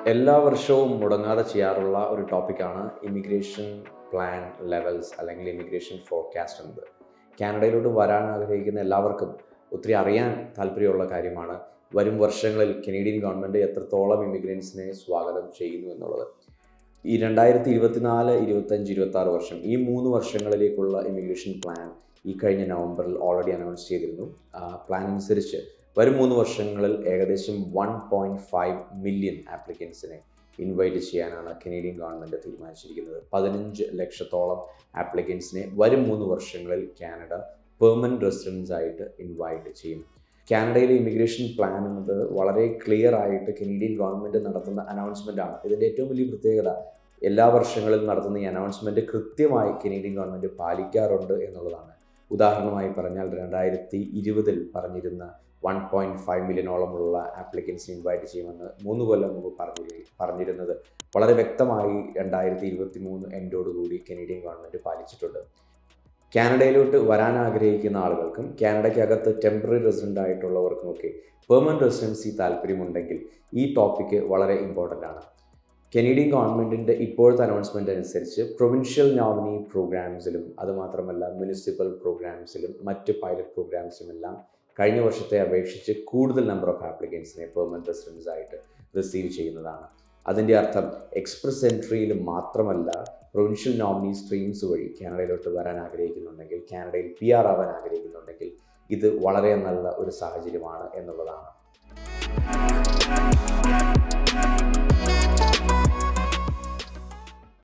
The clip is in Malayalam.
എല്ലാ വർഷവും മുടങ്ങാതെ ചെയ്യാറുള്ള ഒരു ടോപ്പിക്കാണ് ഇമിഗ്രേഷൻ പ്ലാൻ ലെവൽസ് അല്ലെങ്കിൽ ഇമിഗ്രേഷൻ ഫോർകാസ്റ്റ് എന്നത് കാനഡയിലോട്ട് വരാൻ ആഗ്രഹിക്കുന്ന എല്ലാവർക്കും ഒത്തിരി അറിയാൻ താല്പര്യമുള്ള കാര്യമാണ് വരും വർഷങ്ങളിൽ കനേഡിയൻ ഗവൺമെൻറ് എത്രത്തോളം ഇമിഗ്രൻസിനെ സ്വാഗതം ചെയ്യുന്നു എന്നുള്ളത് ഈ രണ്ടായിരത്തി ഇരുപത്തിനാല് ഇരുപത്തഞ്ച് ഇരുപത്തി ആറ് വർഷം ഈ മൂന്ന് വർഷങ്ങളിലേക്കുള്ള ഇമിഗ്രേഷൻ പ്ലാൻ ഈ കഴിഞ്ഞ നവംബറിൽ ഓൾറെഡി അനൗൺസ് ചെയ്തിരുന്നു പ്ലാൻ അനുസരിച്ച് വരും മൂന്ന് വർഷങ്ങളിൽ ഏകദേശം വൺ പോയിൻറ്റ് ഫൈവ് മില്യൺ ആപ്ലിക്കൻസിനെ ഇൻവൈറ്റ് ചെയ്യാനാണ് കനേഡിയൻ ഗവൺമെൻറ് തീരുമാനിച്ചിരിക്കുന്നത് പതിനഞ്ച് ലക്ഷത്തോളം ആപ്ലിക്കൻസിനെ വരും മൂന്ന് വർഷങ്ങളിൽ കാനഡ പെർമനൻറ്റ് റെസിഡൻസ് ആയിട്ട് ഇൻവൈറ്റ് ചെയ്യും കാനഡയിലെ ഇമിഗ്രേഷൻ പ്ലാൻ എന്നത് വളരെ ക്ലിയർ ആയിട്ട് കനേഡിയൻ ഗവൺമെൻറ് നടത്തുന്ന അനൗൺസ്മെൻ്റ് ആണ് ഇതിൻ്റെ ഏറ്റവും വലിയ പ്രത്യേകത എല്ലാ വർഷങ്ങളിലും നടത്തുന്ന ഈ അനൗൺസ്മെൻറ്റ് കൃത്യമായി കനേഡിയൻ ഗവൺമെൻറ് പാലിക്കാറുണ്ട് എന്നുള്ളതാണ് ഉദാഹരണമായി പറഞ്ഞാൽ രണ്ടായിരത്തി ഇരുപതിൽ പറഞ്ഞിരുന്ന വൺ പോയിൻറ്റ് ഫൈവ് മില്യണോളമുള്ള ആപ്ലിക്കൻസ് ഇൻവൈറ്റ് ചെയ്യുമെന്ന് മൂന്ന് കൊല്ലം മുമ്പ് പറഞ്ഞു പറഞ്ഞിരുന്നത് വളരെ വ്യക്തമായി രണ്ടായിരത്തി ഇരുപത്തി മൂന്ന് എൻഡോടുകൂടി കനേഡിയൻ ഗവൺമെൻറ് പാലിച്ചിട്ടുണ്ട് കാനഡയിലോട്ട് വരാൻ ആഗ്രഹിക്കുന്ന ആളുകൾക്കും കാനഡയ്ക്കകത്ത് ടെമ്പററി റെസിഡൻ്റ് ആയിട്ടുള്ളവർക്കുമൊക്കെ പെർമനൻറ്റ് റെസിഡൻസി താല്പര്യമുണ്ടെങ്കിൽ ഈ ടോപ്പിക്ക് വളരെ ഇമ്പോർട്ടൻ്റ് ആണ് കനേഡിയൻ ഗവൺമെൻറ്റിൻ്റെ ഇപ്പോഴത്തെ അനൗൺസ്മെൻ്റ് അനുസരിച്ച് പ്രൊവിൻഷ്യൽ നോമിനി പ്രോഗ്രാംസിലും അതുമാത്രമല്ല മുനിസിപ്പൽ പ്രോഗ്രാംസിലും മറ്റ് പൈലറ്റ് പ്രോഗ്രാംസിലുമെല്ലാം കഴിഞ്ഞ വർഷത്തെ അപേക്ഷിച്ച് കൂടുതൽ നമ്പർ ഓഫ് ആപ്ലിക്കൻസിനെ പെർമനൻറ്റ് റെസിഡൻസ് ആയിട്ട് റിസീവ് ചെയ്യുന്നതാണ് അതിൻ്റെ അർത്ഥം എക്സ്പ്രസ് എൻട്രിയിൽ മാത്രമല്ല പ്രൊവിൻഷ്യൽ നോമിനി സ്ട്രീംസ് വഴി കാനഡയിലോട്ട് വരാൻ ആഗ്രഹിക്കുന്നുണ്ടെങ്കിൽ കാനഡയിൽ പി ആർ ആവാൻ ആഗ്രഹിക്കുന്നുണ്ടെങ്കിൽ ഇത് വളരെ നല്ല ഒരു സാഹചര്യമാണ് എന്നുള്ളതാണ്